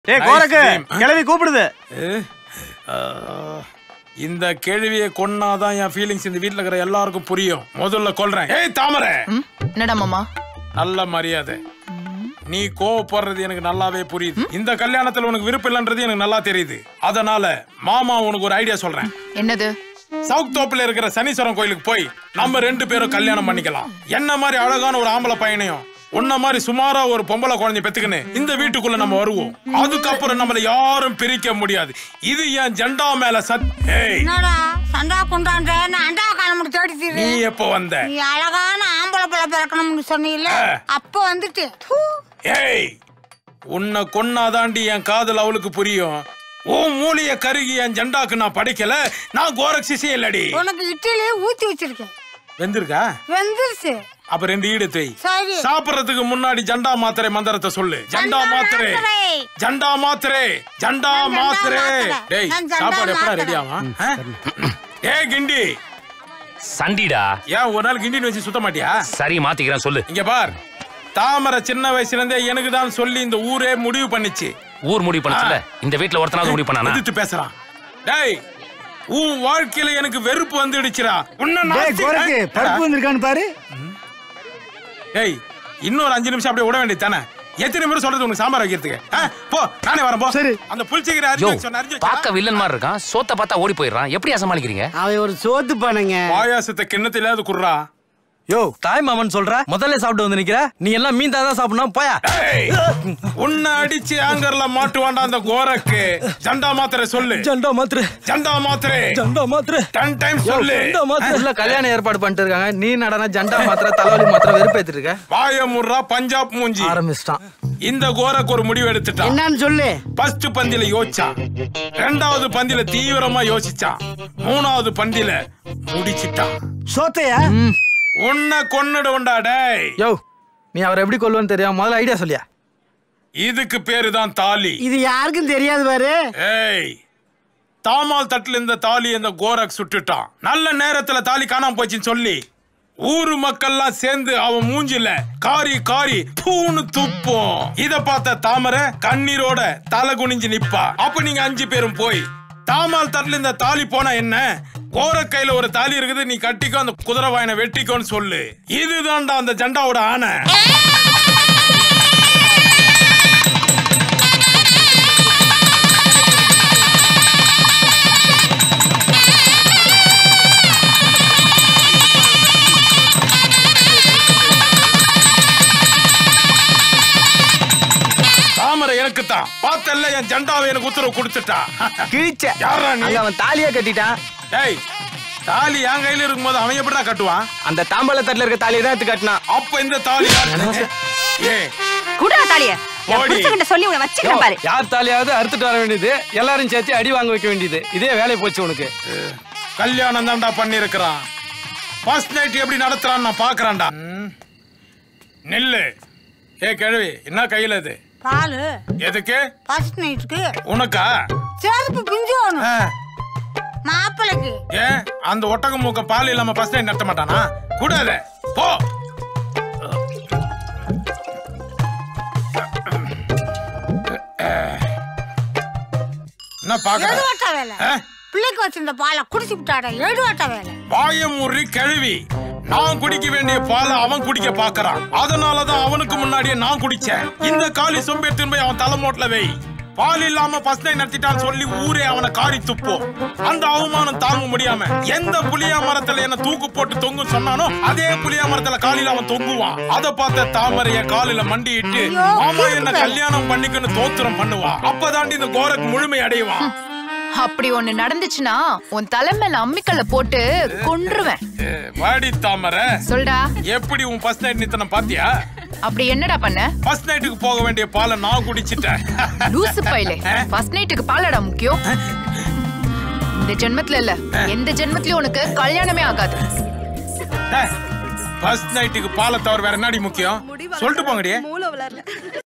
ஏ Nice கோரக்கு name. கிளவி கூப்பிடுது இந்த கேள்வியை கொன்னாதான் என் ஃபீலிங்ஸ் இந்த வீட்ல இருக்கிற எல்லாருக்கும் புரியும் முதல்ல கொல்றேன் ஏய் தாமரை ம், என்னடா மாமா நல்ல மரியாதை நீ கோவப்படுறது எனக்கு நல்லாவே புரியுது இந்த கல்யாணத்துல உனக்கு விருப்பம் இல்லைன்றது எனக்கு நல்லா தெரியுது அதனால மாமா உனக்கு ஒரு ஐடியா சொல்றேன் என்னது சவுத் தோப்புல இருக்கிற சனீஸ்வரன் கோயிலுக்கு போய் நம்ம ரெண்டு பேரும் கல்யாணம் பண்ணிக்கலாம் என்ன மாதிரி அழகான ஒரு ஆம்பளை பையனையும் உன்ன மாதிரி சுமாரா ஒரு பொம்பளை குழந்தை பெத்துக்கின்னு இந்த வீட்டுக்குள்ள நம்ம வருவோம் அதுக்கப்புறம் நம்மள யாரும் பிரிக்க முடியாது இது என் ஜெண்டா மேல சத் ஏய் என்னடா சண்டா குண்டான்ற நான் அண்டா காலம் தேடி நீ தீரு எப்போ வந்த நீ அழகான ஆம்பளை பிள்ளை பிறக்கணும்னு சொன்னீல்ல அப்ப வந்துட்டு ஹூ. ஏய் உன்னை கொன்னாதாண்டி என் காதல் அவளுக்கு புரியும் உன் மூலிய கருகி என் ஜெண்டாக்கு நான் படிக்கல நான் கோரக்சிசே இல்லடி உனக்கு இட்லி ஊத்தி வச்சிருக்கேன் வெந்திருக்கா வெந்துருச்சு அப்ப ரெண்டு ஈடு தை சரி சாப்பிடுறதுக்கு முன்னாடி ஜண்டா மாத்திரை மந்திரத்தை சொல்லு ஜண்டா மாத்திரை மாத்திரை. ஜண்டா மாத்திரை ஜண்டா நான் ஜண்டா மாத்திரை மாத்திரை. டேய் நான் ஜண்டா சாப்பாடு எப்படா மாத்திரை. ரெடி ஆகும் ஏ கிண்டி சண்டிடா ஏன் ஒரு நாள் கிண்டின்னு வச்சு சுத்த மாட்டியா சரி மாத்திக்கிறேன் சொல்லு இங்க பார் தாமரை சின்ன வயசுல இருந்தே எனக்கு தான் சொல்லி இந்த ஊரே முடிவு பண்ணிச்சு ஊர் முடிவு பண்ணல இந்த வீட்ல ஒருத்தனாவது முடிவு பண்ணானா எதிர்த்து பேசுறான் டேய் உன் வாழ்க்கையில எனக்கு வெறுப்பு வந்துடுச்சுடா உன்ன ஏய் கோரக்கு பருப்பு வந்திருக்கான்னு பாரு டேய் இன்னொரு அஞ்சு நிமிஷம் அப்படியே விட வேண்டியது தானே எத்தனை முறை சொல்றது உனக்கு சாம்பார் வைக்கிறதுக்கு ஆ, போ நானே வரேன் போ சரி. அந்த புளிச்சிக்கிற யோ அரிஞ்சு சொன்ன அரிஞ்சு பார்க்க வில்லன் மாதிரி இருக்கான் சோத்த பார்த்தா ஓடி போயிடுறான் எப்படியா சமாளிக்கிறீங்க அவன் ஒரு சோத்து பண்ணுங்க பாயாசத்தை கிண்ணத்திலாவது குடுறா யோ தாய் மாமன் சொல்ற முதல்ல சாப்பிட்டு வந்து நிக்கிற நீ எல்லாம் மீன் தான் சாப்பிடணும் போயா டேய், உன்னை அடிச்சு ஆங்கர்ல மாட்டுவான்டா அந்த கோரக்கு ஜண்டா மாத்திரை சொல்லு ஜண்டா மாத்திர ஜண்டா மாத்திரை ஜண்டா மாத்திர டென் டைம் சொல்லு ஜண்டா மாத்திர உள்ள கல்யாணம் ஏற்பாடு பண்ணிட்டு இருக்காங்க நீ நடனா ஜண்டா மாத்திர தலைவலி மாத்திர வெறுப்பேத்திட்டு இருக்க வாயமுர்ரா பஞ்சாப் மூஞ்சி ஆரம்பிச்சிட்டான் இந்த கோரக்கு ஒரு முடிவு எடுத்துட்டான் என்னன்னு சொல்லு ஃபர்ஸ்ட் பந்தில யோசிச்சான் ரெண்டாவது பந்தில தீவிரமா யோசிச்சான் மூணாவது பந்தில முடிச்சிட்டான் சோத்தையா உன்னை கொன்னுடுவண்டா டேய் யோ நீ அவரை எப்படி கொல்லுவேன்னு தெரியாம முதல்ல ஐடியா சொல்லியா இதுக்கு பேரு தான் தாலி இது யாருக்கும் தெரியாது பாரு ஏய் தாமால் தட்டுல இந்த தாலி இந்த கோரக் சுட்டுட்டான் நல்ல நேரத்துல தாலி காணாம போச்சுன்னு சொல்லி ஊரு மக்கள்லாம் சேர்ந்து அவன் மூஞ்சில காரி காரி பூன்னு துப்போம் இத பார்த்த தாமரை கண்ணீரோட தலை குனிஞ்சு நிப்பா அப்ப நீங்க அஞ்சு பேரும் போய் தாமால் தட்டுல இந்த தாலி போனா என்ன கோர கையில ஒரு தாலி இருக்குது நீ கட்டிக்கோ அந்த குதிரை வாயனை வெட்டிக்கோன்னு சொல்லு இதுதான்டா அந்த ஜண்டாவோட ஆணை தாமரை எனக்கு தான் பார்த்தல்ல என் ஜண்டாவை எனக்கு உத்தரவு கொடுத்துட்டா கிழிச்ச யாரா நீ அங்க அவன் தாலியே கட்டிட்டான் டேய் தாலி என் கையில இருக்கும்போது அவன் எப்படிடா கட்டுவான் அந்த தாம்பாள தட்டுல இருக்க தாலியை தான் எடுத்து கட்டினான் அப்ப இந்த தாலி யாரு? ஏ குடுறா தாலிய என் போடி. புருஷன்கிட்ட சொல்லி உன்னை வச்சுக்கிறேன் பாரு யார் தாலியாவது அறுத்துட்டு வர வேண்டியது எல்லாரும் சேர்த்து அடி வாங்க வைக்க வேண்டியது இதே வேலை போச்சு உனக்கு கல்யாணம் தான்டா பண்ணிருக்கிறான் ஃபர்ஸ்ட் நைட் எப்படி நடத்துறான்னு நான் பாக்குறான்டா நெல்லு ஏ கிழவி என்ன கையில இது பாலு எதுக்கு ஃபர்ஸ்ட் நைட்டுக்கு உனக்கா சேதுப்பு பிஞ்சு வேணும் ஆ, மாப்பிளைக்கு ஏன் அந்த ஒட்டக மூக்க பால் இல்லாம ஃபர்ஸ்ட் நைட் நடத்த மாட்டானா கூடாத போ என்ன பாக்குற எடுவாட்ட வேலை ஆ? பிள்ளைக்கு வச்சிருந்த பாலை குடிச்சு விட்டாடா எடுவாட்ட வேலை வாயமுறி கழுவி நான் குடிக்க வேண்டிய பாலை அவன் குடிக்க பாக்குறான் அதனாலதான் அவனுக்கு முன்னாடியே நான் குடிச்சேன் இந்த காலி சொம்பேத்தின் போய் அவன் தலைமோட்ல வை பால் இல்லாம ஃபர்ஸ்ட் நைட் நடத்திட்டான்னு சொல்லி ஊரே அவனை காரி துப்போம் அந்த அவமானம் தாங்க முடியாம எந்த புளியா மரத்துல என்ன தூக்கு போட்டு தொங்கு சொன்னானோ அதே புளியா மரத்துல காலில அவன் தொங்குவான் அத பார்த்த தாமரைய காலில மண்டியிட்டு ஐயோ, மாமா என்ன சூப்பர். கல்யாணம் பண்ணிக்கன்னு தோத்திரம் பண்ணுவான் அப்பதாண்டி இந்த கோரக் முழுமை அடைவான் அப்படி ஒண்ணு நடந்துச்சுன்னா உன் தலை மேல அம்மிக்கல்ல போட்டு கொன்றுவேன் ஏ, வாடி தாமரை சொல்டா எப்படி உன் ஃபர்ஸ்ட் நைட் நித்தனம் பாத்தியா அப்படி என்னடா பண்ண ஃபர்ஸ்ட் நைட்டுக்கு போக வேண்டிய பாலை நான் குடிச்சிட்டேன் லூசு பையலே ஃபர்ஸ்ட் நைட்டுக்கு பாலடா முக்கியம் இந்த ஜென்மத்துல இல்ல எந்த ஜென்மத்திலயும் உனக்கு கல்யாணமே ஆகாது ஃபர்ஸ்ட் நைட்டுக்கு பாலை தவிர வேற என்னடி முக்கியம் சொல்லிட்டு போங்கடி